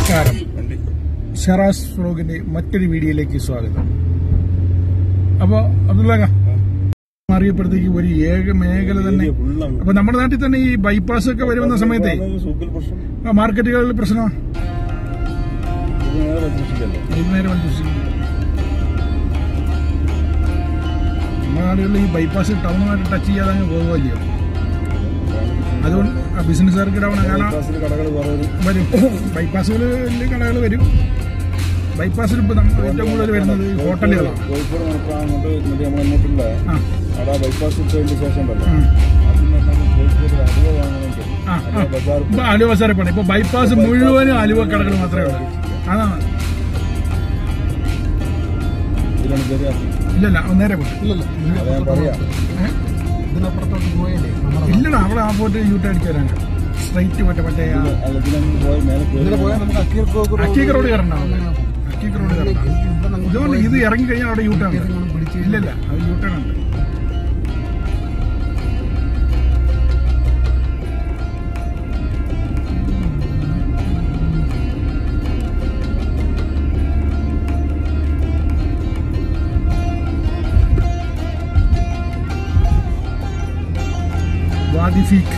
നമസ്കാരം ഷറാസ് വ്ലോഗിന്റെ മറ്റൊരു വീഡിയോയിലേക്ക് സ്വാഗതം അപ്പോ അബ്ദുള്ള മാറിയപ്പോഴത്തേക്ക് ഒരു ഏക മേഖല തന്നെ അപ്പൊ നമ്മുടെ നാട്ടിൽ തന്നെ ഈ ബൈപ്പാസ് ഒക്കെ വരുന്ന സമയത്തെ ആ, മാർക്കറ്റുകളിൽ പ്രശ്നമാണ് വൈകുന്നേരം വന്ന് നമ്മുടെ നാടുകളിൽ ഈ ബൈപ്പാസ് ടൗണുമായിട്ട് ടച്ച് ചെയ്യാതെ അങ്ങ് പോകുമല്ലയോ അതുകൊണ്ട് ബിസിനസ്സുകാർക്ക് ഡൗൺ കാരണം വരും ബൈപ്പാസുകളിൽ കടകൾ വരും ബൈപ്പാസിൽ ഇപ്പൊ നമ്മ- ഏറ്റവും കൂടുതൽ വരുന്നത് ഈ ഹോട്ടലുകളാണ് കോഴിക്കോട് മലപ്പുറം അങ്ങോട്ട് എന്നിട്ട് നമ്മൾ അങ്ങോട്ടുള്ള ആ അവിടെ ബൈപ്പാസ് ഇട്ടതിന്റെ ശേഷം ഉണ്ടല്ലോ ആ. അതിൽ നിന്ന് കോഴിക്കോട് അലുവ വാങ്ങണമെങ്കിൽ ആ, ആ. അലുവ ബജാർ ഇപ്പൊ അലുവ ബസാറിൽ പോണേ ഇപ്പൊ ബൈപ്പാസ് മുഴുവനും അലുവ കടകൾ മാത്രമേ ഉള്ളൂ അതാണ് ഇതിലാണ് ചെറിയ ഇല്ലല്ല അത് നേരെ പോട്ടെ അത് ഞാൻ പറയാം ഏ? ഇതിനപ്പുറത്തോട്ട് പോയല്ലേ നമ്മളെ ഇല്ലടാ അവിടെ ആ പോയിട്ട് യൂട്ട് അടിച്ചു വരാനാ സ്ട്രൈറ്റ് മറ്റേ മറ്റേ ആ അല്ല ഇതിലങ്ങ് പോയി മേലെ ഇതിൽ കയറി പോയാൽ നമുക്ക് അക്കീർക്ക് അക്കീക്ക് റോഡ് കയറണ്ടാവും അക്കീക്ക് റോഡ് കയറണ്ടാവും ഇതുകൊണ്ട് ഇത് ഇറങ്ങി കഴിഞ്ഞാൽ അവിടെ യൂട്ടേൺ ഉണ്ട് ഇല്ലല്ല അത് യൂട്ടേൺ ഉണ്ട് വാദിഫീക്ക്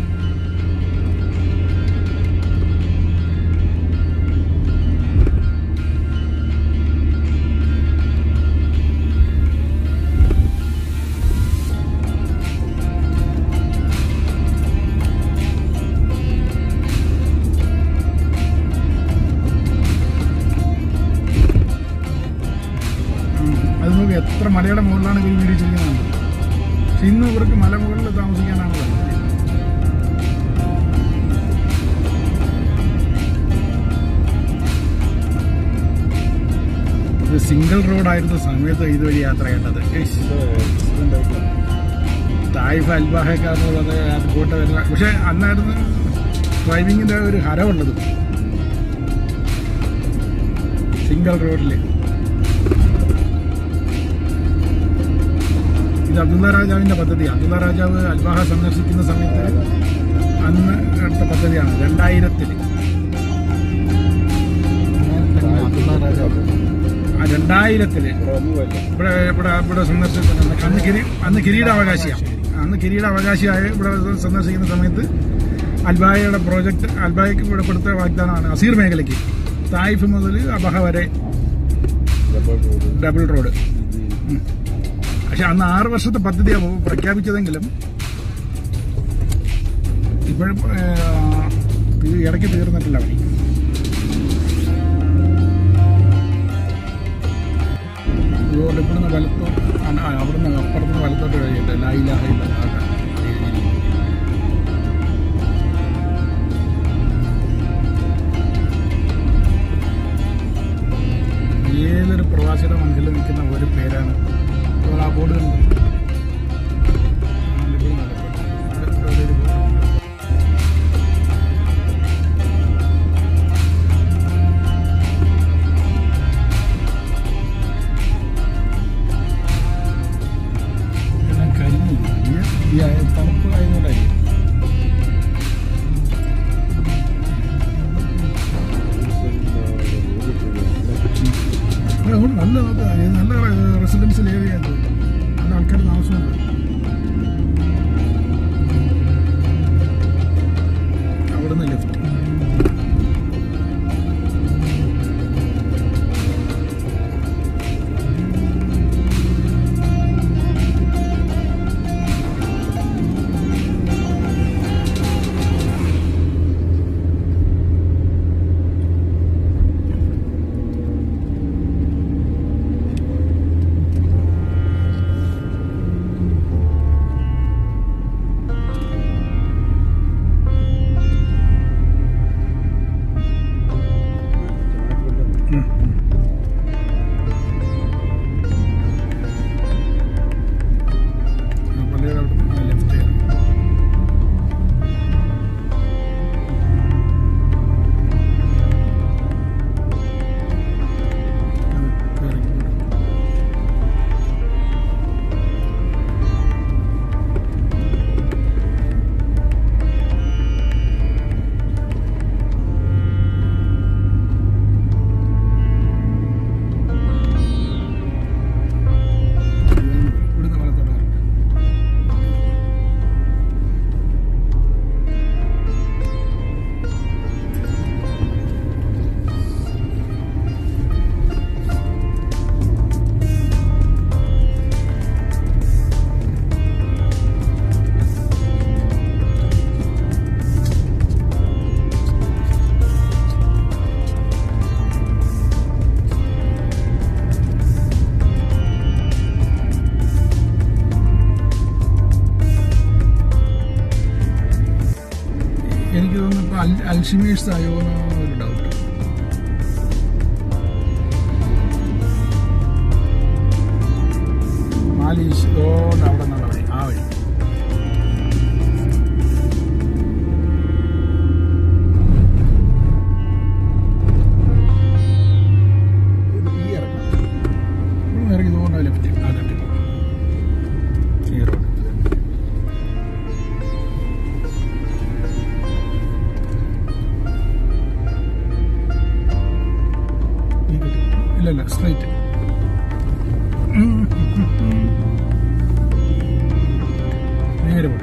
ഉം. അത് നോക്കി എത്ര മലയുടെ മുകളിലാണ് ഇവർ വീട് വെച്ചിരിക്കുന്നത് പക്ഷെ ഇന്ന് ഇവർക്ക് മല മുകളിൽ താമസിക്കാനാണ് താല്പര്യം ഇത് സിംഗിൾ റോഡായിരുന്ന സമയത്ത് ഇതുവഴി യാത്ര ചെയ്യേണ്ടത് ഏയ്ഷ്. ആക്സിഡന്റ് ആയിട്ട് തായ്ഫ് അൽബാഹക്കാരുള്ളത് അത് പോയിട്ട് വരുന്ന പക്ഷെ അന്നായിരുന്നു ഡ്രൈവിങ്ങിന്റെ ഒരു ഹരമുള്ളത് സിംഗിൾ റോഡിൽ ഇത് അബ്ദുള്ള രാജാവിന്റെ പദ്ധതി അബ്ദുള്ള രാജാവ് അൽബാഹ സന്ദർശിക്കുന്ന സമയത്ത് അന്ന് എടുത്ത പദ്ധതിയാണ് രണ്ടായിരത്തിൽ അബ്ദുള്ള രാജാവ് ആ രണ്ടായിരത്തില് ഇവിടെ വന്നു പോയല്ലോ ഇവിടെ ഇവിടെ ഇവിടെ സന്ദർശിക്കുന്ന അന്ന് കിരീ അന്ന് കിരീടാവകാശിയാണ് അന്ന് കിരീടാവകാശിയായ ഇവിടെ സന്ദർശിക്കുന്ന സമയത്ത് അൽബായയുടെ പ്രോജക്റ്റ് അൽബായക്ക് ഇവിടെ കൊടുത്ത വാഗ്ദാനമാണ് അസീർ മേഖലയ്ക്ക് തായിഫ് മുതൽ അബഹ വരെ ഡബിൾ റോഡ് ഡബിൾ റോഡ് പക്ഷെ അന്ന് ആറ് വർഷത്തെ പദ്ധതിയാണ് പ്രഖ്യാപിച്ചതെങ്കിലും ഇപ്പോഴും ഏഹ്, ഇത് ഇടയ്ക്ക് തീർന്നിട്ടില്ല പണി റോഡ് ഇവിടുന്ന് വലത്തോട്ട് ആ, ആ, അവിടുന്ന് അപ്പുറത്തുനിന്ന് വലത്തോട്ട് കഴിയട്ടെ ലായിലാഹ ഏതൊരു പ്രവാസിയുടെ മനസ്സിൽ നിൽക്കുന്ന ഒരു പേരാണ് ഇപ്പോൾ ആ ബോർഡ് കണ്ടു ആലിപ്പുഴ നടക്കട്ടെ. ഇവിടെ ഇവിടെ ഒരു ബോർഡ് ഉണ്ട്. എല്ലാം കരിഞ്ഞു ഈ- ഈ എനിക്ക് തോന്നുന്നു ഇപ്പൊ അൽ- അൽഷിമേഴ്സ് ആയോ എന്നൊരു ഡൗട്ട് മാലീഷ് ഓ അവിടെ നിന്നുള്ള വഴി ആ വഴി ഇത് ഈ ഇറക്കം ഇവിടെ ഇറങ്ങി തോന്നുന്ന ലെഫ്റ്റ് ആ കട്ടി ഈ റോഡ് ഈ കട്ടി ഇല്ല ഇല്ല സ്ട്രൈറ്റ് നേരെ പോട്ടെ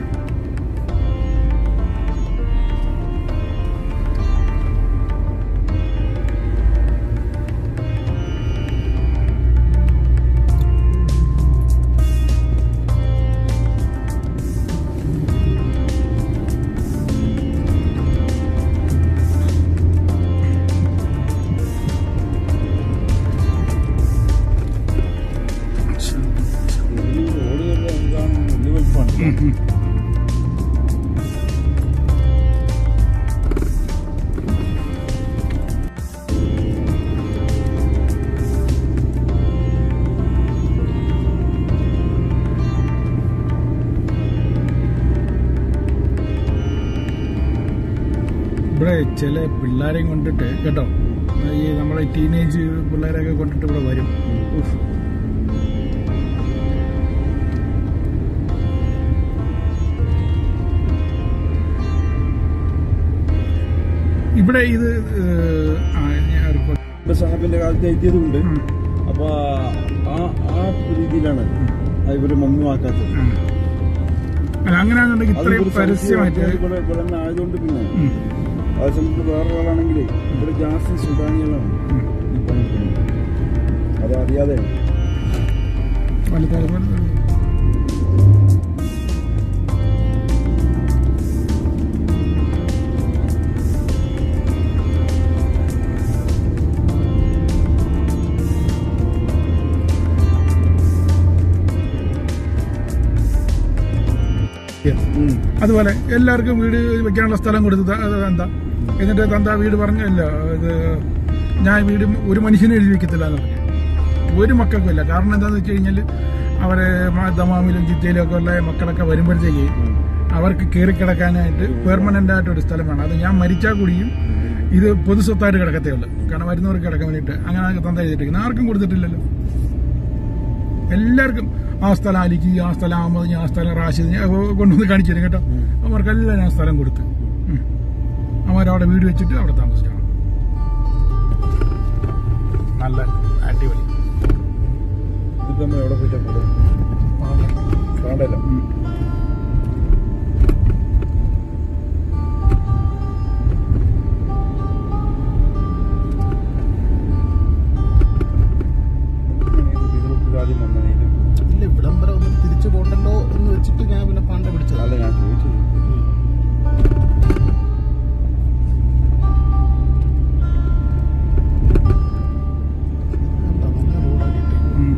ഇതിന് റോഡ് കയറുക എന്താണ് വലിയ വലിപ്പമാണ് ഇവിടെ ചില പിള്ളേരെയും കൊണ്ടിട്ട് കേട്ടോ ഈ നമ്മളെ ടീനേജ് പിള്ളേരെയൊക്കെ കൊണ്ടിട്ട് ഇവിടെ വരും ഉഫ്. ഇവിടെ ഇത് ഏഹ്, ആ, ഞാൻ report- ഇവിടെ സാഹിബിന്റെ കാലത്ത് എഴുതിയതുണ്ട് ഉം, അപ്പൊ ആ ആ രീതിയിലാണ് ആ ഇവര് മമ്മിമാക്കാത്തത് ഉം. അല്ല അങ്ങനെയാണെന്നുണ്ടെങ്കിൽ അത് ഇത്രയും ഇവര് സ്ഥലത്ത് പരസ്യമായിട്ട് ഇവിടെ ഇവിടെ തന്നെ ആയതുകൊണ്ട് പിന്നെ ഉം, ആ സമയത്ത് വേറൊരാളാണെങ്കിലേ ഇവിടെ ജാസ്തി സുഡാനികളാണ് ഉം. ഈ പണിക്കുന്നത് അത് അറിയാതെ വലുതായി വലുതായി. ഉം. അതുപോലെ എല്ലാവർക്കും വീട് വെക്കാനുള്ള സ്ഥലം കൊടുത്ത് ത- അത് എന്താ എന്നിട്ട് തന്ത വീട് പറഞ്ഞല്ല ഇത് ഞാൻ വീട് ഒരു മനുഷ്യനെ എഴുതി വെക്കത്തില്ല എന്ന് പറഞ്ഞു ഒരു മക്കൾക്കും ഇല്ല കാരണം എന്താണെന്ന് വെച്ച് കഴിഞ്ഞാൽ അവരെ മ- ദമാമിലും ജിദ്ദയിലും ഒക്കെ ഉള്ള മക്കളൊക്കെ വരുമ്പോഴത്തേക്ക് അവർക്ക് കയറി കിടക്കാനായിട്ട് പെർമനന്റ് ആയിട്ട് ഒരു സ്ഥലം വേണം അത് ഞാൻ മരിച്ചാൽ കൂടിയും ഇത് പൊതു സ്വത്തായിട്ട് കിടക്കത്തേ ഉള്ളൂ കാരണം വരുന്നവർക്ക് കിടക്കാൻ വേണ്ടിയിട്ട് അങ്ങനെ തന്ത എഴുതിയിട്ടിരിക്കുന്നത് ആർക്കും കൊടുത്തിട്ടില്ലല്ലോ എല്ലാവർക്കും ആ സ്ഥലം അലിക്ക് ആ സ്ഥലം അഹമ്മദ് ആ സ്ഥലം റാഷിദ് ഞാൻ കൊണ്ടുവന്ന് കാണിച്ചു തരും കേട്ടോ അവർക്കെല്ലാം ഞാൻ സ്ഥലം കൊടുത്തു ഉം. അവരവിടെ വീട് വെച്ചിട്ട് അവിടെ താമസിക്കണം നല്ല അടിപൊളി ഇതിപ്പോ നമ്മൾ എവിടെ പോയിട്ടാ പോകുന്നത് കാണല്ലോ ഉം. ആദ്യം വന്നതിലും ഇല്ല ഇവിടം വരെ ഒന്നും തിരിച്ചു പോകണ്ടല്ലോ എന്ന് വെച്ചിട്ട് ഞാൻ പിന്നെ പാണ്ട പിടിച്ചത് അല്ല ഞാൻ ചോദിച്ചത് റോഡാക്കിയിട്ട് ഉം.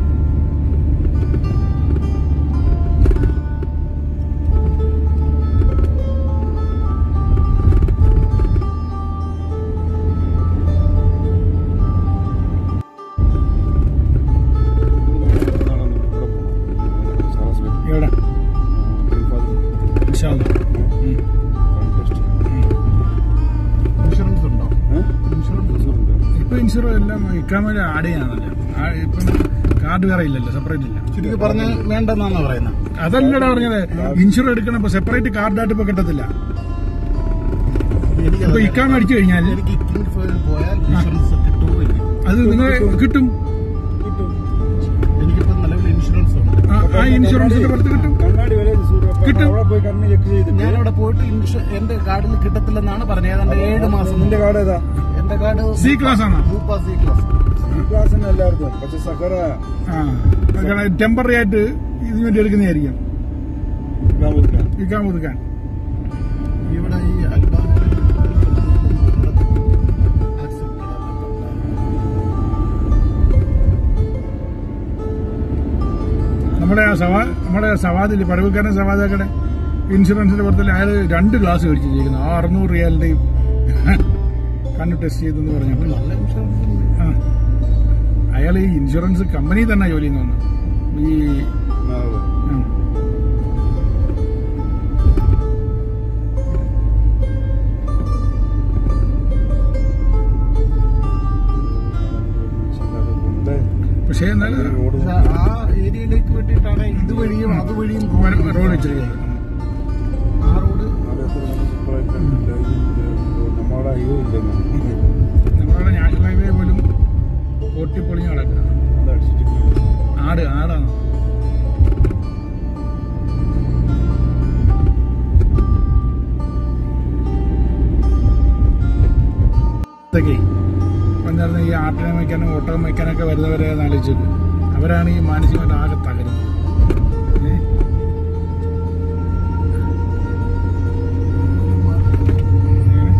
എവിടെ ഇൻഷാ അല്ലാ. ഉം. ഇൻഷുറൻസ് ഉണ്ടോ ഇൻഷുറൻസ് ഇപ്പൊ ഇൻഷുറൻസ് എല്ലാം ഇക്കാമ ആഡ് ചെയ്യാണല്ലോ ആ, ഇപ്പം കാർഡ് വേറെ ഇല്ലല്ലോ സെപ്പറേറ്റ് ഇല്ല ചുരുക്കി പറഞ്ഞ് വേണ്ടെന്നാണ് പറയുന്നത് അതല്ലടാ പറഞ്ഞത് ഇൻഷുറൻസ് എടുക്കണം ഇപ്പൊ സെപ്പറേറ്റ് കാർഡായിട്ട് ഇപ്പൊ കിട്ടത്തില്ല എനിക്ക് ഇപ്പൊ ഇക്കാമ അടിച്ചു കഴിഞ്ഞാൽ എനിക്ക് കിങ് ഫോയിൽ പോയാൽ ഇൻഷുറൻസ് കിട്ടുമോ ഇല്ല അത് നിങ്ങൾ കിട്ടും എനിക്കിപ്പോ നിലവിൽ ഇൻഷുറൻസ് ഉണ്ട് ആ- ആ ഇൻഷുറൻസിന്റെ പുറത്ത് കിട്ടും കണ്ണാടി വരെ കിട്ടും. അവിടെ പോയി കണ്ണ് ചെക്ക് ചെയ്തിട്ട് ഞാൻ അവിടെ പോയിട്ട് ഇൻഷു എന്റെ കാർഡിൽ കിട്ടത്തില്ലെന്നാണ് പറഞ്ഞത് ഏതാണ്ട് ഏഴ് മാസം നിന്റെ കാർഡ് ഏതാ എന്റെ കാർഡ് സി ക്ലാസ് ആണോ ഗ്രൂപ്പ് സി ക്ലാസ് ഈ ക്ലാസ്സിന് എല്ലാവർക്കും പക്ഷെ സക്കറ ആ ടെമ്പററി ആയിട്ട് ഇതിനു വേണ്ടി എടുക്കുന്നതായിരിക്കും ഇടാൻ പറ്റില്ല ഇക്കാൻ ഒതുക്കാൻ ഇവിടെ ഈ അൽബാനിയ നമ്മുടെ ആ സവാ നമ്മുടെ സവാദില് പടവുക്കാരൻ സവാദാക്കടെ ഇൻഷുറൻസിന്റെ പുറത്തിൽ അയാൾ രണ്ട് ഗ്ലാസ് മേടിച്ച് ചെയ്യിക്കുന്നു ആ അറുന്നൂറ് റിയാലിന്റെയും കണ്ണ് ടെസ്റ്റ് ചെയ്തെന്ന് പറഞ്ഞപ്പോൾ നല്ല ഇൻഷുറൻസ് ഉണ്ട്. ആ. അയാൾ ഈ ഇൻഷുറൻസ് കമ്പനി തന്നെ ജോലി ചെയ്യുന്നു ഈ ആ, അതെ. ഉം. ചിലത് കൊണ്ട് പക്ഷേ എന്നാൽ റോഡ് പക്ഷെ ആ ഏരിയയിലേക്ക് വേണ്ടിയിട്ടാണ് ഇതുവഴിയും അതുവഴിയും റോഡ് റോഡ് വെച്ചിരിക്കുന്നത് ആ റോഡ് അത് എത്ര മുനിസിപ്പലായിട്ട് കണ്ടില്ല. ഇത് നമ്മുടെ ഹൈവേ ഇല്ലെന്ന് നമ്മുടെ നാഷണൽ ഹൈവേ പോലും പൊട്ടിപ്പൊളിഞ്ഞ് കിടക്കുക അത് അടിച്ചിട്ട് ആട് ആടാണ് ഇതൊക്കെ പണ്ടായിരുന്ന ഈ ആട്ടിനെ വയ്ക്കാനും ഒട്ടകം വയ്ക്കാനൊക്കെ വരുന്നവരെ ആലോചിച്ചത് അവരാണ് ഈ മാനസികമായിട്ട് ആകെ തകരുന്നത് ഏ? ഏ?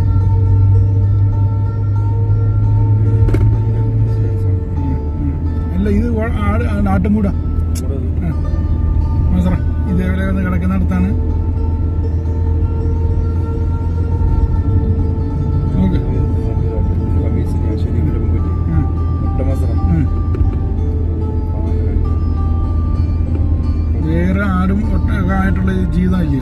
ഉം, ഉം. അല്ല ഇത് വ- ആട് നാട്ടും കൂടാ മസറ ഇതേപോലെ വന്ന് കിടക്കുന്നിടത്താണ് നോക്ക് ഉം, ഉം. വേറെ ആടും ഒട്ടകമായിട്ടുള്ള ജീവിതം ഇല്ലയോ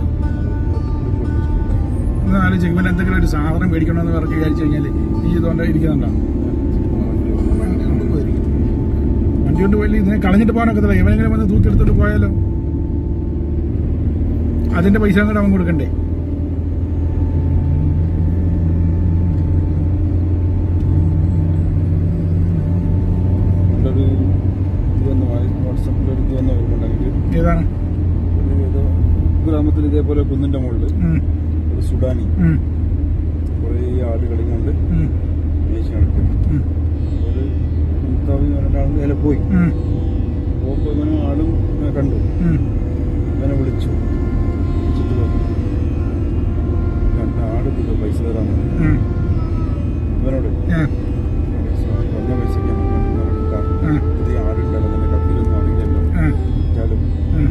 ഒന്ന് ആലോചിച്ച് ഇവൻ എന്തെങ്കിലും ഒരു സാധനം മേടിക്കണമെന്ന് പറഞ്ഞ് വിചാരിച്ചു കഴിഞ്ഞാൽ ഈ ഇതുകൊണ്ട് ഇരിക്കുന്നുണ്ടോ വണ്ടി കൊണ്ട് പോയിരിക്കും വണ്ടി കൊണ്ട് പോയി ഇതിനെ കളഞ്ഞിട്ട് പോകാനൊക്കത്തില്ല ഇവനെങ്കിലും വന്ന് തൂക്കിയെടുത്തിട്ട് പോയാലോ അതിന്റെ പൈസ കൂടെ അവൻ കൊടുക്കണ്ടേ വാട്സപ്പിൽ ഇത് വന്ന ഓർമ്മയുണ്ടെങ്കിൽ ഏതാണ് ഒരു ഏതോ ഗ്രാമത്തിൽ ഇതേപോലെ കുന്നിന്റെ മുകളിൽ ഉം, ഒരു സുഡാനി ഉം, കുറേ ആടുകളും കൊണ്ട് ഉം, മേശ നടക്കുന്നു ഉം, ഒരു മുത്താവി രണ്ടാളും നേരെ പോയി ഉം, പോകുമ്പോൾ ഇവനും ആളും ഇവനെ കണ്ടു ഉം. ഇവനെ വിളിച്ചു വിളിച്ചിട്ട് പറഞ്ഞു രണ്ട് ആട് ഇത് പൈസ തരാൻ പറഞ്ഞു ഉം, ഇവനോട് ഏ, പൈസ കുറഞ്ഞ പൈസയ്ക്ക് നമുക്ക് ഇവനെ കിട്ടാം ഉം, ഇത് ഈ ആടുണ്ടല്ലോ നിന്റെ കപ്പിലൊന്നും അറിയില്ലല്ലോ ഉം, വിറ്റാലും ഉം,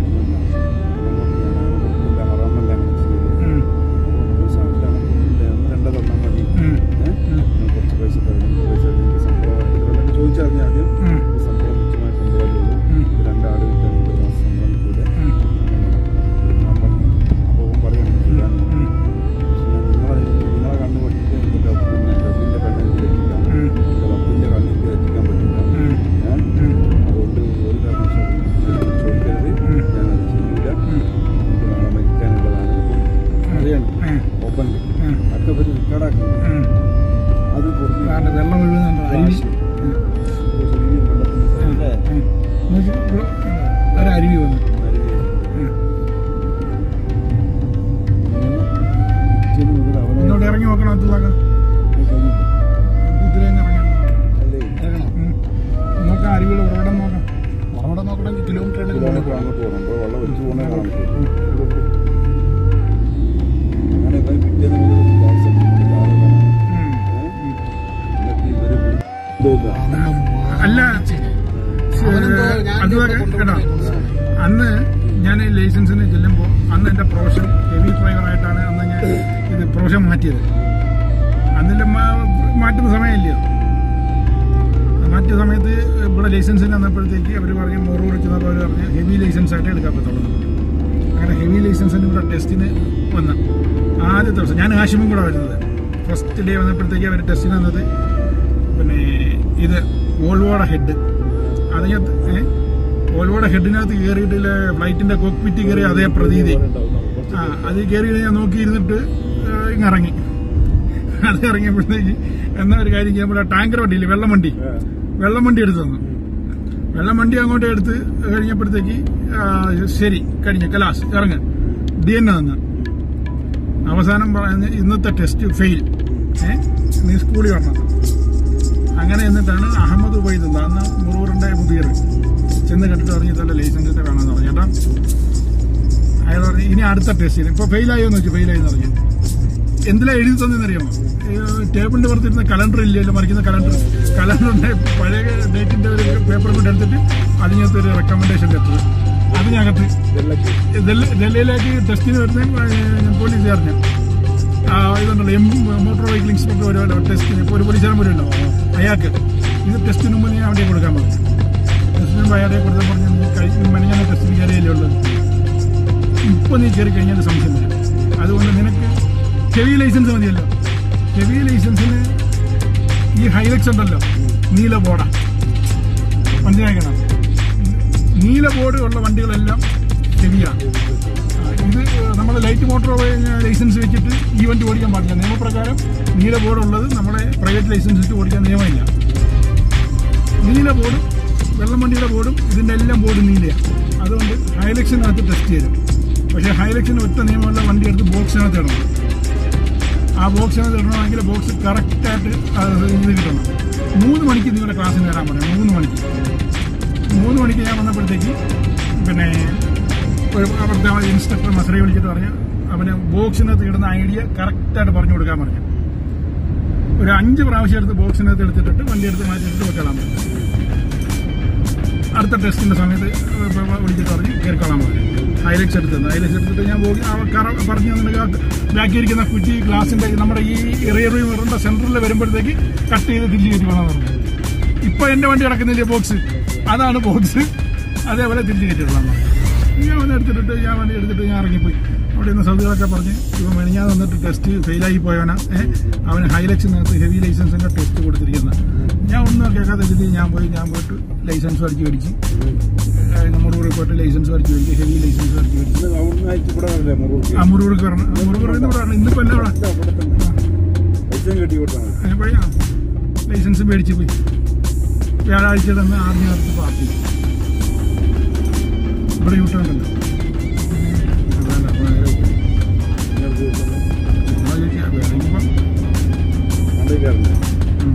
ഹറാമല്ല അങ്ങനെ ചെയ്തത് ഉം, ഒരു സാധനത്തിലാണ് ഇല്ല, ഒന്ന് രണ്ടോ തന്നാൽ മതി ഉം, ഏ? ഉം, ഞാൻ കുറച്ച് പൈസ തരണം പൈസ എനിക്ക് സംഭവം ഇതൊക്കെ ചോദിച്ചറിഞ്ഞ ആദ്യം ഉം, ഇത് സംഭവം തുച്ഛമായ സംഭവമല്ലേ ഉള്ളൂ ഉം. ഇത് രണ്ടാട് വിറ്റാൽ എനിക്ക് ഒരു മാസം സംഭവം കിട്ടൂല ഉം, ഞാൻ പറഞ്ഞു അപ്പോൾ ഓൻ പറയാണ് ശരിയാണ് ഉം, നിങ്ങളെ നിങ്ങളെ കണ്ണ് പഠിച്ചിട്ട് എനിക്ക് പിന്നെ റബ്ബിന്റെ കണ്ണിൽ എത്തിക്കാം ഉം, റബ്ബിന്റെ കണ്ണിൽ എത്തിക്കാൻ പറ്റില്ല ഉം, ഏ? ഉം, അതുകൊണ്ട് ഒരു കാരണവശാലും എന്നോട് ചോദിക്കരുത് ഉം. ഞാനത് ചെയ്യൂല ഉം. എനിക്ക് നാളെ മരിക്കാനുള്ളതാണ് അറിയണം ഉം, ഓപ്പണിൽ ഉം, ഒക്കെ പറ്റി റെക്കോർഡാക്കുന്നു ഉം. അത് കുറഞ്ഞ് കാരണം വെള്ളം ഒഴുകുന്നുണ്ട് അരുവി ഉം, ഒരു ചെറിയ വെള്ളത്തിന്റെ ഉം, സൈഡിലെ ഉം. നോക്കി, ഇവിടെ ഒരു അരുവി വന്നു അരുവി. ഉം. ഇങ്ങനെ ഉച്ചയ്ക്ക് മുതൽ അവനെ ഒന്നുകൂടെ ഇറങ്ങി നോക്കണം അതുള്ളാക്ക കഴിഞ്ഞു. ഇതിലേന്ന് ഇറങ്ങി അല്ലേ ഇറങ്ങണം ഉം. നോക്കാം അരുവിയുടെ ഉറവിടം നോക്കാം അവിടെ നോക്കണമെങ്കിൽ കിലോമീറ്റർ കിലോമീറ്റർ അങ്ങോട്ട് പോകണം അപ്പോൾ വെള്ളം ഒഴിച്ച് പോകണേ കാണാൻ പറ്റും അങ്ങനെ ഇവൻ പിറ്റേന്ന് മുതൽ വാട്സപ്പിൽ കാണുന്നതാണ് ഉം. എന്നിട്ട് ഇവര് വിളിച്ചില്ല അല്ല അത് കേട്ടോ അന്ന് ഞാൻ ലൈസൻസിന് ചെല്ലുമ്പോൾ അന്ന് എൻ്റെ പ്രൊഫഷൻ ഹെവി ഡ്രൈവറായിട്ടാണ് അന്ന് ഞാൻ ഇത് പ്രൊഫഷൻ മാറ്റിയത് അന്നില്ല മാറ്റുന്ന സമയമില്ലയോ മാറ്റിയ സമയത്ത് ഇവിടെ ലൈസൻസിന് വന്നപ്പോഴത്തേക്ക് അവർ പറഞ്ഞ് മോറൂർ ചെന്നപ്പോൾ അവർ പറഞ്ഞ് ഹെവി ലൈസൻസ് ആയിട്ട് എടുക്കാൻ പറ്റുള്ളൂ എന്ന് പറഞ്ഞു. അങ്ങനെ ഹെവി ലൈസൻസിന് ഇവിടെ ടെസ്റ്റിന് വന്ന് ആദ്യത്തെ ദിവസം ഞാൻ ആശുപത്രി കൂടെ വരുന്നത് ഫസ്റ്റ് ഡേ വന്നപ്പോഴത്തേക്ക് അവർ ടെസ്റ്റിന് വന്നത് പിന്നെ ഇത് വോൾവോയുടെ ഹെഡ് അതിനകത്ത് ഏ വോൾവോയുടെ ഹെഡിനകത്ത് കയറിയിട്ടില്ല ഫ്ലൈറ്റിന്റെ കോക്പിറ്റ് കയറി അതേ പ്രതീതി ആ അത് കയറി ഞാൻ നോക്കിയിരുന്നിട്ട് ഏഹ്, ഇങ്ങ് ഇറങ്ങി അത് ഇറങ്ങിയപ്പോഴത്തേക്ക് എന്നാ ഒരു കാര്യം ചെയ്യാൻ ഇവിടെ ടാങ്കർ വണ്ടിയില്ലേ വെള്ളം വണ്ടി വെള്ളം വണ്ടി എടുത്തു തന്നു വെള്ളം വണ്ടി അങ്ങോട്ട് എടുത്ത് കഴിഞ്ഞപ്പോഴത്തേക്ക് ആ, ശരി കഴിഞ്ഞ കലാസ് ഇറങ്ങ് ഡി എൻ തന്ന് അവസാനം പറഞ്ഞ് ഇന്നത്തെ ടെസ്റ്റ് ഫെയിൽ ഏ നീ സ്കൂളിൽ വരണം അങ്ങനെ എന്നിട്ടാണ് അഹമ്മദ് ഉബൈദുള്ള അന്ന് മുറൂറിന്റെ മുതിർ ചെന്ന് കണ്ടിട്ട് പറഞ്ഞു ഇതല്ല ലൈസൻസിന്റെ വേണമെന്ന് പറഞ്ഞു ചേട്ടാ അയാൾ പറഞ്ഞു ഇനി അടുത്ത ടെസ്റ്റിന് ഇപ്പൊ ഫെയിലായോ എന്ന് വെച്ചു ഫെയിലായി എന്ന് പറഞ്ഞു എന്തിലാ എഴുതി തന്നെന്നറിയാമോ ടേബിളിന്റെ പുറത്തിരുന്ന കലണ്ടർ ഇല്ലല്ലോ മറിക്കുന്ന കലണ്ടർ കലണ്ടറിന്റെ പഴയ ഡേറ്റിന്റെ ഒരു പേപ്പർ കൊണ്ട് എടുത്തിട്ട് അതിനകത്ത് ഒരു റെക്കമെൻഡേഷൻ ലെറ്റർ അതിനകത്ത് വെള്ളക്ക് ഡൽഹി- ഡൽഹിയിലേക്ക് ടെസ്റ്റിന് വരുന്ന പോലീസ് അറിഞ്ഞു ആ ഇതുണ്ടല്ലോ എം മോട്ടോർ വെഹിക്കിൾ ഇൻസ്പെക്ടർ വരുമല്ലോ ടെസ്റ്റിന് ഇപ്പോൾ ഒരു പോലീസുകാരൻ വരുമല്ലോ അയാൾക്ക് ഇത് ടെസ്റ്റിന് മുമ്പ് ഞാൻ അവിടെ കൊടുക്കാൻ പറഞ്ഞു ടെസ്റ്റിന് മുമ്പ് അയാളെ കൊടുത്താൽ പറഞ്ഞു നീ കഴിഞ്ഞ മെനഞ്ഞാൽ ടെസ്റ്റിന് കയറിയല്ലേ ഉള്ളത് ഇപ്പൊ നീ കയറി കഴിഞ്ഞാൽ സംശയം വരും അതുകൊണ്ട് നിനക്ക് ഹെവി ലൈസൻസ് മതിയല്ലോ ഹെവി ലൈസൻസിന് ഈ ഹൈലക്സ് ഉണ്ടല്ലോ നീല ബോർഡാ മനസ്സിലാക്കണം നീല ബോർഡ് ഉള്ള വണ്ടികളെല്ലാം ഹെവിയാണ് ആ, ഇത് നമ്മൾ ലൈറ്റ് മോട്ടോർ ലൈസൻസ് വെച്ചിട്ട് ഈ വണ്ടി ഓടിക്കാൻ പാടില്ല നിയമപ്രകാരം നീല ബോർഡ് ഉള്ളത് നമ്മളെ പ്രൈവറ്റ് ലൈസൻസ് വെച്ച് ഓടിക്കാൻ നിയമമില്ല നീല ബോർഡും വെള്ളം വണ്ടിയുടെ ബോർഡും ഇതിൻ്റെ എല്ലാം ബോർഡ് നീലയാണ് അതുകൊണ്ട് ഹൈലക്സിനകത്ത് ടെസ്റ്റ് ചെയ്തു പക്ഷേ ഹൈലക്സിന് ഒറ്റ നിയമമുള്ള വണ്ടി എടുത്ത് ബോക്സിനകത്ത് ഇടണം ആ ബോക്സിനകത്ത് ഇടണമെങ്കിൽ ബോക്സ് കറക്റ്റായിട്ട് ഇത് കിട്ടണം മൂന്ന് മണിക്ക് നിങ്ങളുടെ ക്ലാസ്സിന് വരാൻ പറയാം മൂന്ന് മണിക്ക് മൂന്ന് മണിക്ക് ഞാൻ വന്നപ്പോഴത്തേക്ക് പിന്നെ ഒരു അവിടുത്തെ ഇൻസ്ട്രക്ടർ മസറെ വിളിച്ചിട്ട് പറഞ്ഞു അവന് ബോക്സിനകത്ത് ഇടുന്ന ഐഡിയ കറക്റ്റായിട്ട് പറഞ്ഞു കൊടുക്കാൻ പറഞ്ഞു ഒരു അഞ്ച് പ്രാവശ്യം എടുത്ത് ബോക്സിനകത്ത് എടുത്തിട്ട് വണ്ടി എടുത്ത് മാറ്റിയിട്ട് വെക്കണം പറഞ്ഞു അടുത്ത ടെസ്റ്റിന്റെ സമയത്ത് വിളിച്ചിട്ട് പറഞ്ഞ് കയറിക്കോളാൻ പറഞ്ഞു ഹൈലക്സ് എടുത്തത് ഹൈലക്സ് എടുത്തിട്ട് ഞാൻ പോയി ആ കറ പറഞ്ഞു തന്നിട്ട് ബാക്കിയിരിക്കുന്ന കുറ്റി ഗ്ലാസിന്റെ നമ്മുടെ ഈ റിയർ മിററിന്റെ സെന്ററിൽ വരുമ്പോഴത്തേക്ക് കട്ട് ചെയ്ത് തിരിച്ചു കയറ്റി വേണം പറഞ്ഞു ഇപ്പൊ എന്റെ വണ്ടി കിടക്കുന്നില്ലേ ബോക്സ് അതാണ് ബോക്സ് അതേപോലെ തിരിച്ചു കയറ്റിടണം ഞാൻ വന്ന് എടുത്തിട്ട് ഞാൻ വണ്ടി എടുത്തിട്ട് ഞാൻ ഇറങ്ങിപ്പോയി അവിടെ നിന്ന് സൗദികളൊക്കെ പറഞ്ഞ് ഇവൻ മെണിഞ്ഞാൽ വന്നിട്ട് ടെസ്റ്റ് ഫെയിലായി പോയവനാ ഏഹ് അവന് ഹൈലക്സിനകത്ത് ഹെവി ലൈസൻസിന്റെ ടെസ്റ്റ് കൊടുത്തിരിക്കുന്ന ഞാൻ ഒന്നും കേൾക്കാത്ത രീതിയിൽ ഞാൻ പോയി ഞാൻ പോയിട്ട് ലൈസൻസ് അടിച്ച് മേടിച്ച് ഏഹ് നമ്മുടെ കൂടെ പോയിട്ട് ലൈസൻസ് അടിച്ച് മേടിച്ച് ഹെവി ലൈസൻസ് അടിച്ച് മേടിച്ച് ഇന്ന് അവിടുന്ന് അയച്ചു ഇവിടെ വരില്ലേ മുറുകി ആ മുറിവ് കയറണം മുറിവ് ഇന്ന് ഇവിടെ ഇന്നിപ്പോ എല്ലാം ഇവിടെ ഇവിടെ തന്നെ പൈസ കെട്ടി കൊടുത്താണ് അതിന് പോയി ആ ലൈസൻസ് മേടിച്ച് പോയി വ്യാഴാഴ്ച തന്നെ ആർമി നടത്തി പാർട്ടി ഇവിടെ യൂട്ടുണ്ടല്ലോ അതല്ല അപ്പൊ നേരെ പോയി. നമ്മള് ചോദിക്കാ, വേറെ ഇപ്പം കണ്ടേക്കാറില്ല ഉം.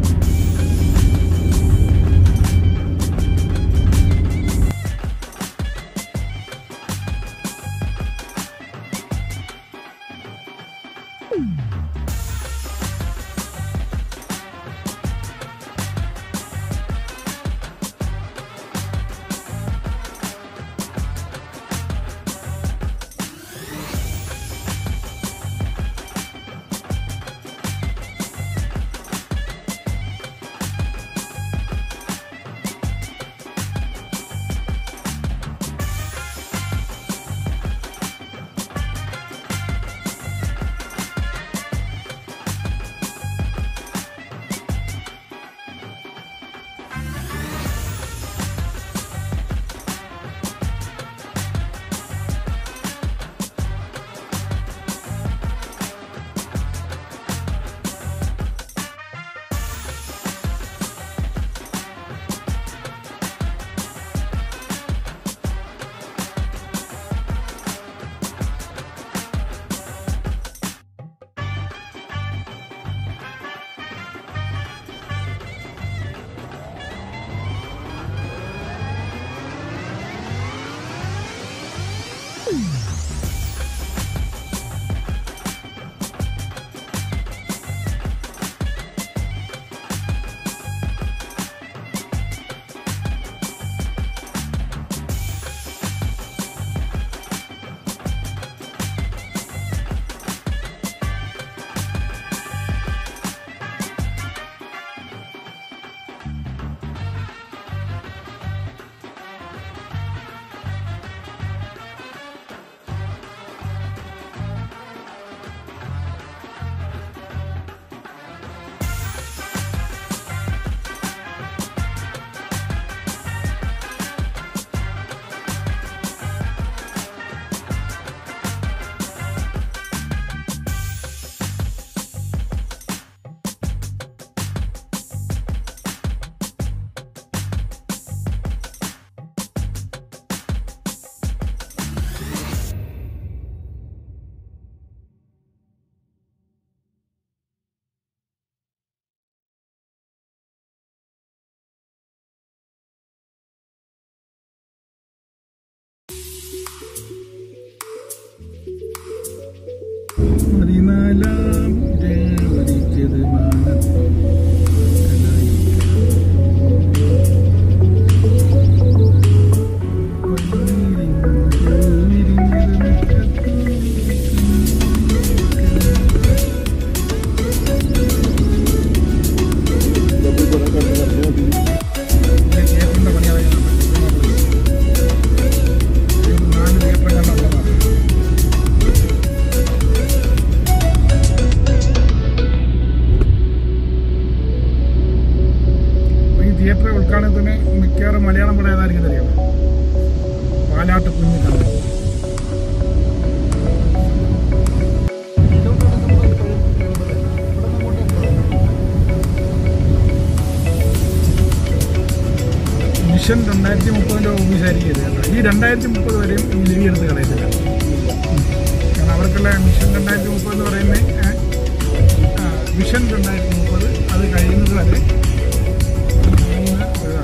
ഉദാഹരണത്തിന് മിക്കവാറും മലയാളം പടം ഏതായിരിക്കും അറിയാമോ പാലാട്ട് കുഞ്ഞു കണ്ണൻ മിഷൻ രണ്ടായിരത്തി മുപ്പതിൻ്റെ ഓഫീസായിരിക്കും ഇത് കേട്ടോ ഈ രണ്ടായിരത്തി മുപ്പത് വരെയും ഈ ലിവി എടുത്ത് കളയത്തില്ല കാരണം അവർക്കുള്ള മിഷൻ രണ്ടായിരത്തി മുപ്പത് എന്ന് പറയുന്നത് ഏ, ആ, വിഷൻ രണ്ടായിരത്തി മുപ്പത് അത് കഴിയുന്നത് വരെ മൂന്ന് ഇതാണ്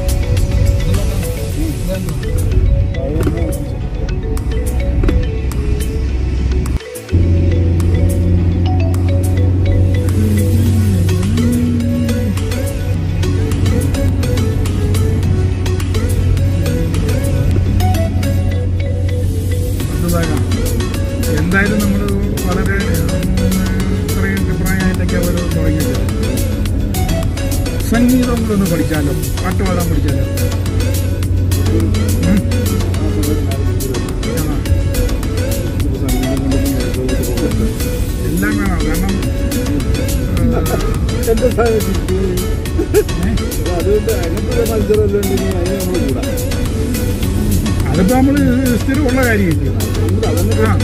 ഇതാകാം. എന്തായാലും നമ്മൾ വളരെ ഉം, ഇത്രയും അഭിപ്രായമായിട്ടൊക്കെ അവർ തുടങ്ങിയത് സംഗീതം കൂടെ ഒന്ന് പഠിച്ചാലോ പാട്ട് പാടാൻ പഠിച്ചാലോ ഉം. ആ. എല്ലാം കാണാം കാരണം ഏ, അതുകൊണ്ട് അങ്ങനത്തെ മത്സരം ഉണ്ടെങ്കിൽ അതിന് നമ്മൾ കൂടാം അതിപ്പോ നമ്മള് സ്ഥിരമുള്ള കാര്യമില്ല അതന്നെ ആ.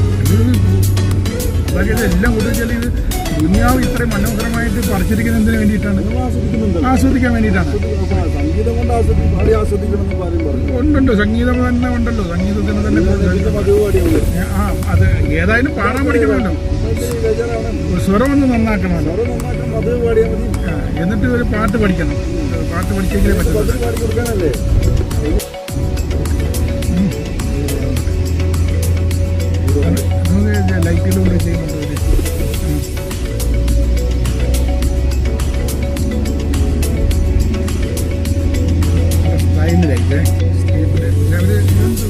അതൊക്കെ എല്ലാം കൂടുതൽ ഇത് ദുനിയാവ് ഇത്രയും മനോഹരമായിട്ട് പറിച്ചിരിക്കുന്നതിന് വേണ്ടിയിട്ടാണ് നിങ്ങൾ ആസ്വദിക്കുന്നുണ്ടല്ലോ ആസ്വദിക്കാൻ വേണ്ടിയിട്ടാണ് അപ്പൊ സംഗീതം കൊണ്ട് ആസ്വദിക്കും പാടി ആസ്വദിക്കണം എന്ന് പറയും പറഞ്ഞു ഉണ്ടുണ്ട് സംഗീതം തന്നെ ഉണ്ടല്ലോ സംഗീതത്തിന് തന്നെ പിന്നെ കൂടുതൽ- മധു പാടിയുള്ളൂ ആ അത് ഏതായാലും പാടാൻ പഠിക്കണമല്ലോ ഒരു സ്വരം ഒന്ന് നന്നാക്കണമല്ലോ അവിടെ നന്നാക്കാൻ മധു പാടിയാൽ മതി ആ, എന്നിട്ട് ഒരു പാട്ട് പഠിക്കണം പാട്ട് പഠിച്ചെങ്കിലേ പറ്റുള്ളൂ മധു പാടി കൊടുക്കാനല്ലേ നമുക്ക് ലൈറ്റിലൂടെ ചെയ്യുന്നുണ്ട് അവര്. ഉം. സ്റ്റൈല് ലൈറ്റ് സ്റ്റേപ്പ് ലൈറ്റ് പക്ഷെ അവര് ഇതെന്ത്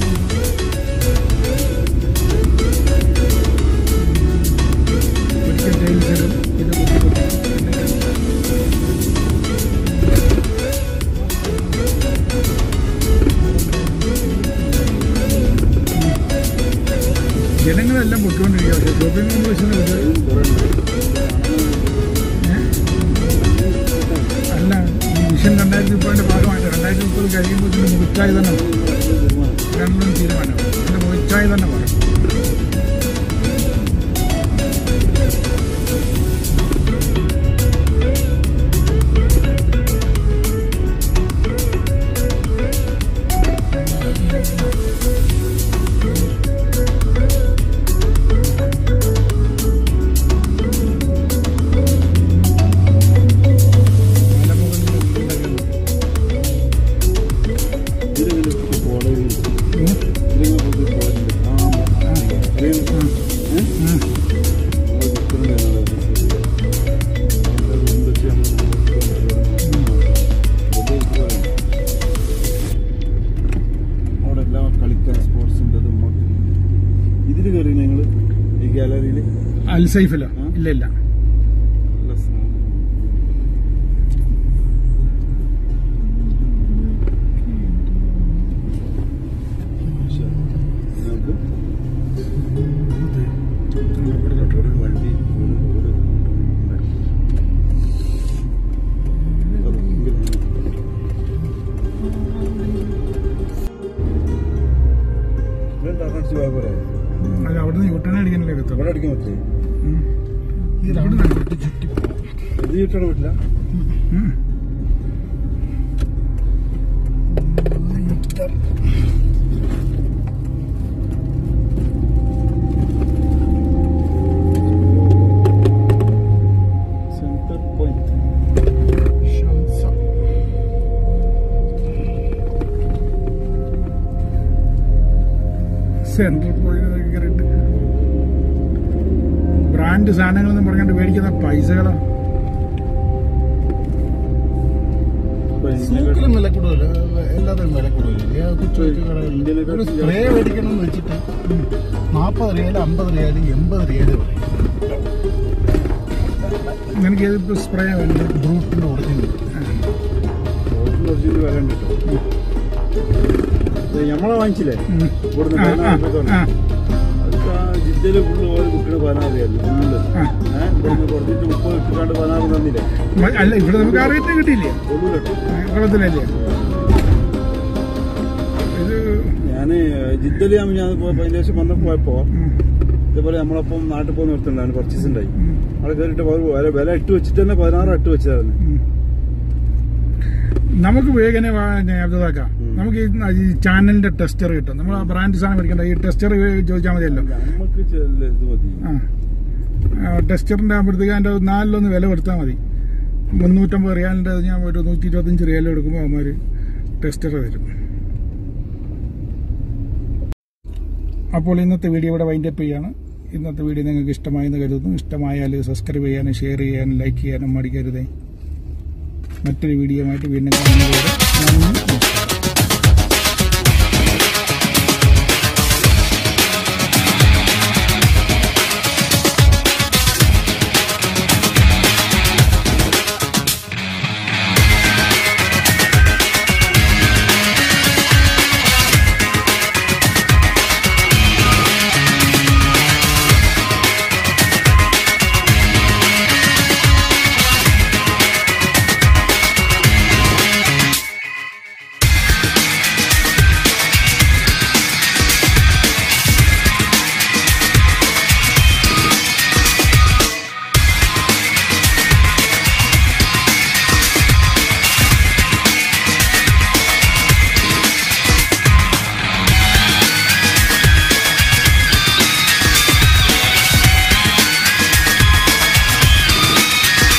ഒരിക്കൽ ടൈൽസ് ഇടും ഇത് കുത്തി കുത്തി എന്നിട്ട് ജനങ്ങളെല്ലാം പൊട്ടുകൊണ്ടിരിക്കുക പക്ഷേ ഷോപ്പിംഗ് കോംപ്ലക്സിന് ഇത് ഏ? അല്ല ഈ വിഷൻ രണ്ടായിരത്തി മുപ്പതിൻ്റെ ഭാഗമായിട്ട് രണ്ടായിരത്തി മുപ്പത് കഴിയുമ്പോൾ ഇതിൻ്റെ മുഖച്ചായി തന്നെ വരും. രണ്ടും തീരുമാനമാണ് ഇതിൻ്റെ മുഖച്ചായി തന്നെ പറയും അവിടെ എല്ലാം കളിക്കാൻ സ്പോർട്സിൻ്റെ ഇതിൽ കയറി നിങ്ങൾ ഈ ഗാലറിയിൽ അൽസൈഫിലോ ഇല്ല ഇല്ല നല്ല സാധനം പക്ഷേ, ഇതിനകത്ത് ഒരു വണ്ടി ഒരു റോഡ് ഉണ്ടാക്കി. അത് ഭയങ്കര ഇതെന്താ അടിച്ച് പോയ പോലെ അത് അവിടുന്ന് യൂട്ടേൺ അടിക്കാനല്ലേ ഇവിടെ കത്തുള്ളൂ അടിക്കാൻ പറ്റില്ലേ ഇത് അവിടെ നിന്ന് ചുറ്റി ഇത് ചുറ്റാൻ പറ്റില്ല ഉം. സെന്റർ പോയിന്റ് സെൻട്രൽ പോയിട്ട് കയറിയിട്ട് ബ്രാൻഡ് സാധനങ്ങളെന്ന് പറഞ്ഞിട്ട് മേടിക്കുന്ന പൈസകളോ സൂക്കിലും വില കൂടുതൽ എല്ലാത്തിനും വില കൂടുതൽ കൊച്ചു കൊച്ചു കടകളിൽ ഒരു സ്പ്രേ മേടിക്കണം എന്ന് വെച്ചിട്ട് നാൽപ്പത് റിയാൽ അമ്പത് റിയാൽ എൺപത് റിയാൽ നിനക്ക് ഏതിപ്പോ സ്പ്രേ വേണ്ടത് ബ്രൂട്ടിന്റെ ഒറിജിനൽ കുറച്ച് വില ഉണ്ട് കേട്ടോ ഞമ്മളെ വാങ്ങിച്ചില്ലേ ഉം. ഇവിടുന്ന് ആ, ആ, പതിനായിരം രൂപ ആ, അതൊക്കെ ജിദ്ദയില് ഫുള്ള് ഓരോ കുട്ടിയുടെ പതിനാറ് ഫുള്ള് ആ. ഏഹ് ഇവിടുന്ന് കുറച്ചിട്ട് മുപ്പത് ഇട്ടിട്ടാണ്ട് പതിനാറ് തന്നില്ലേ മ- അല്ല ഇവിടെ നമുക്ക് ആ റേറ്റ് കിട്ടിയില്ലേ ഒന്നുമില്ല കേരളത്തിലല്ലേ ഇത് ഞാൻ ജിദ്ദല് ഞാൻ ഞാൻ പോയപ്പോ അതിന് ശേഷം വന്നപ്പോ പോയപ്പോ ഉം, ഇതേപോലെ നമ്മളപ്പം നാട്ടിൽ പോകുന്ന നിർത്തുണ്ടായിരുന്നു പർച്ചേസ് ഉണ്ടായി ഉം, അവിടെ കയറിയിട്ട് ഒരു വില വില ഇട്ട് വെച്ചിട്ട് തന്നെ പതിനാറ് ഇട്ട് വെച്ചായിരുന്നു ഉം. നമുക്ക് വേഗനെ അബ്ദാക്കാം ഉം. നമുക്ക് ഈ- ഈ ചാനലിന്റെ ടെസ്റ്റർ കിട്ടും നമ്മൾ ആ ബ്രാൻഡ് സാധനം മേടിക്കണ്ട ഈ ടെസ്റ്റർ ചോദിച്ചാൽ മതിയല്ലോ നമുക്ക് ചെല്ല- ഇത് മതി ആ ടെസ്റ്ററിന്റെ ആകുമ്പോഴത്തേക്ക് അതിന്റെ നാലിലൊന്ന് വില കൊടുത്താൽ മതി മുന്നൂറ്റമ്പത് റിയാലിന്റെ ഞാൻ ഒരു നൂറ്റി ഇരുപത്തഞ്ച് റിയാൽ എടുക്കുമ്പോൾ അവന്മാർ ടെസ്റ്റർ തരും അപ്പോൾ ഇന്നത്തെ വീഡിയോ ഇവിടെ വൈൻഡപ്പ് ചെയ്യാണ് ഇന്നത്തെ വീഡിയോ നിങ്ങൾക്ക് ഇഷ്ടമായെന്ന് കരുതുന്നു ഇഷ്ടമായാൽ സബ്സ്ക്രൈബ് ചെയ്യാനും ഷെയർ ചെയ്യാനും ലൈക്ക് ചെയ്യാനും മടിക്കരുതേ മറ്റൊരു വീഡിയോ ആയിട്ട് വീണ്ടും കാണുന്നതുവരെ നന്ദി നമസ്കാരം